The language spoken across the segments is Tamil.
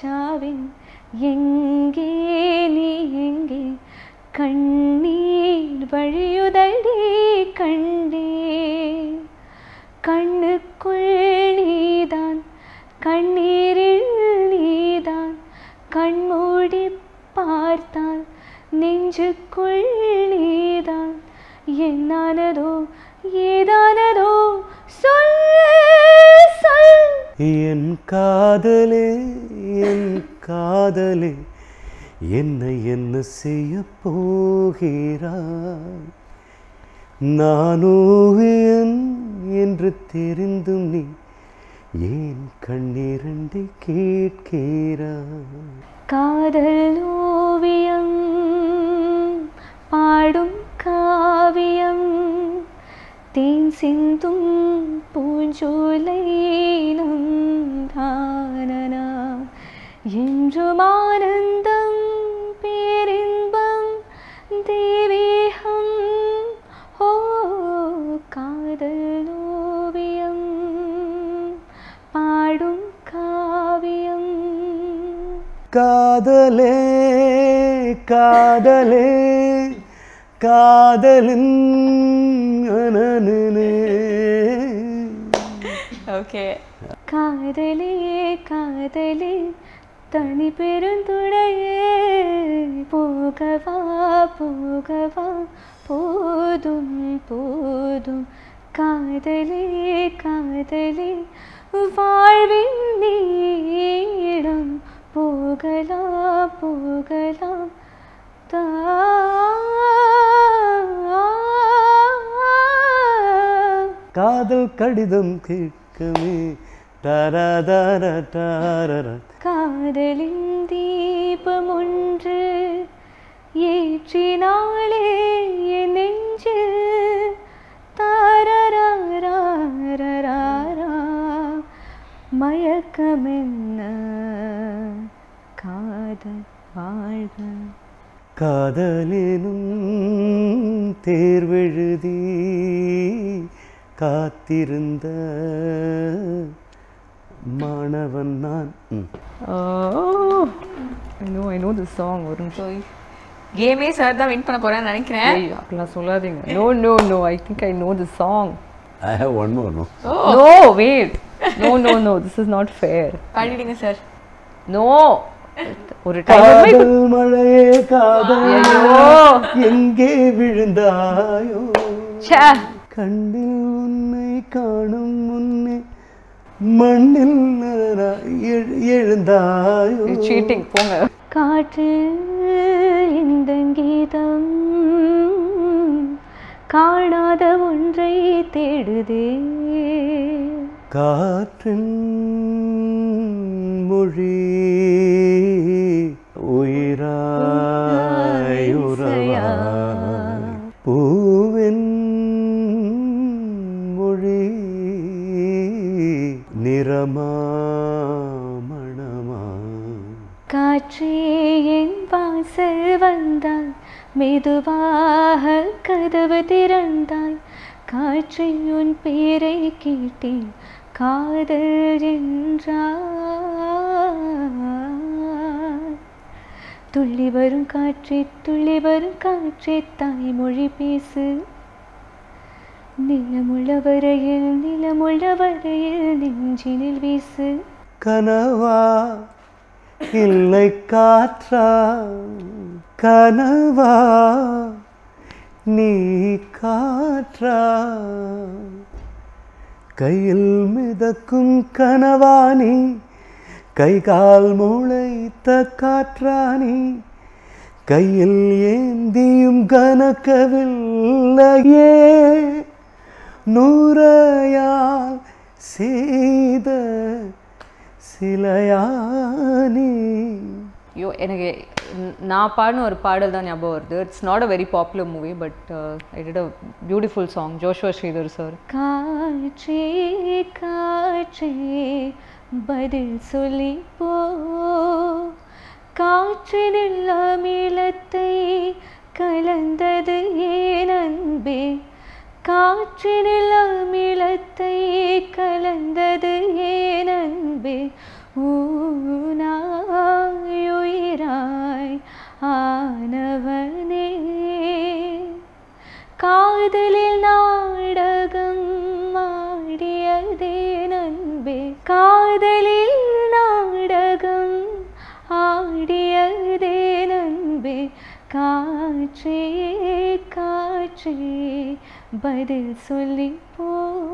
ரோஜாவின் எங்கே நீ எங்கே கண்ணீர் வழியுதடி கண்டே கண்ணுக்குள் நீதான் கண்ணீரில் நீதான் கண்மூடி பார்த்தால் நெஞ்சுக்குள் நீதான் என்னானதோ ஏதானதோ சொல் சொல் என் காதலே என் காதலே என்னை என்ன செய்ய போகிறாய் நான் ஓவியன் என்று தெரிந்தும் நீ ஏன் கண்ணீரண்டை கேட்கிறாய் காதல் ஓவியம் பாடும் காவியம் தேன் சிந்தும் பூஞ்சோலை நந்தானனா என்றும் ஆனந்தம் பேரின்பம் தெய்வீகம் ஓ காதல் ஓவியம் பாடும் காவியம் காதலே காதலே காதலின் அனனே ஓகே காதலே காதலே தனி பெருந்துடையே போகவா போகவா போதும் போதும் காதலே காதலே வாழ்வின் நீடம் போகலாம் போகலாம் தா காதல் கடிதம் கேட்கவே டரதர டரர காதலின் தீபம் ஒன்று ஏற்றினாளே என் நெஞ்சில் தாரராரா மயக்கமென்ன காதல் வாழ்க காதலினும் தேர்வெழுதி காத்திருந்த மாணவன் நான் ம். Oh, I know, I know this song. ஒரு நிமிஷம். ஸோ கேமே சார் தான் வின் பண்ண போறேன்னு நினைக்கிறேன் ஏய், அப்படிலாம் சொல்லாதீங்க no no no I think I know the song I have one more, no? No wait no no no this is not fair பாடிடுங்க சார் நோ ஒரு டைம் காதல் மழையே காதல் எங்கே விழுந்தாயோ கண்ணில் உன்னை காணும் முன்னே மண்ணில் நான் எழு- எழுந்தாயோ சீட்டிங் போங்க காற்றில் இந்த கீதம் காணாத ஒன்றை தேடுதே காற்றின் மொழி உயிராய் உறவாய் பூவின் மொழி நிறமா மணமா காற்றே என் வாசல் வந்தாய் மெதுவாக கதவு திறந்தாய் காற்றே உன் பேரை கேட்டேன் காதல் என்றாய் துள்ளி வரும் காற்றே துள்ளி வரும் காற்றே தாய்மொழி பேசு நிலமுள்ள வரையில் நிலமுள்ள வரையில் நெஞ்சினில் வீசு கனவா இல்லை காற்றா கனவா நீ காற்றா கையில் மிதக்கும் கனவா நீ கை கால் முளைத்த காற்றானி கையில் ஏந்தியும் கனக்கவில்லையே நூறையால் செய்த சிலையானி ஐயோ எனக்கு ந- நான் பாடின ஒரு பாடல் தான் ஞாபகம் வருது it's not a very popular movie but I did a beautiful song Joshua Sridhar sir காற்றே காற்றே பதில் சொல்லி போ காற்றினில் அமிலத்தை கலந்தது ஏன் அன்பே காற்றினில் அமிலத்தை கலந்தது ஏன் அன்பே ஊனா கணவனே காதலில் நாடகம் ஆடியதே நண்பே காதலில் நாடகம் ஆடியதே நண்பே காற்றே காற்றே பதில் சொல்லி போ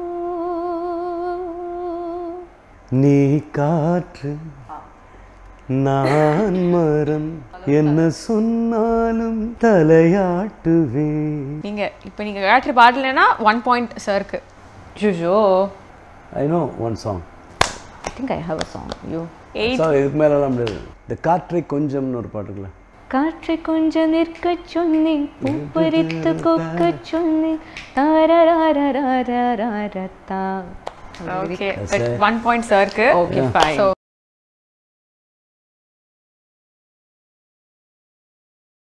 நீ காற்று நான் மரம் என்ன சொன்னாலும் தலையாட்டுவேன் நீங்க இப்போ நீங்க காற்று பாடலைன்னா ஒன் பாயிண்ட் சருக்கு ஜுஜோ I know one song I think I have a song you eight song இதுக்கு மேலலாம் முடியாது இந்த காற்றை கொஞ்சம்னு ஒரு பாட்டு இருக்குல்ல காற்றை கொஞ்சம் நிற்க சொன்னேன் பூப்பறித்து கொக்க சொன்னேன் தாரராரராரராரத்தா ஓகே ஒன் பாயிண்ட் சருக்கு ஓகே ஃபைன் ஸோ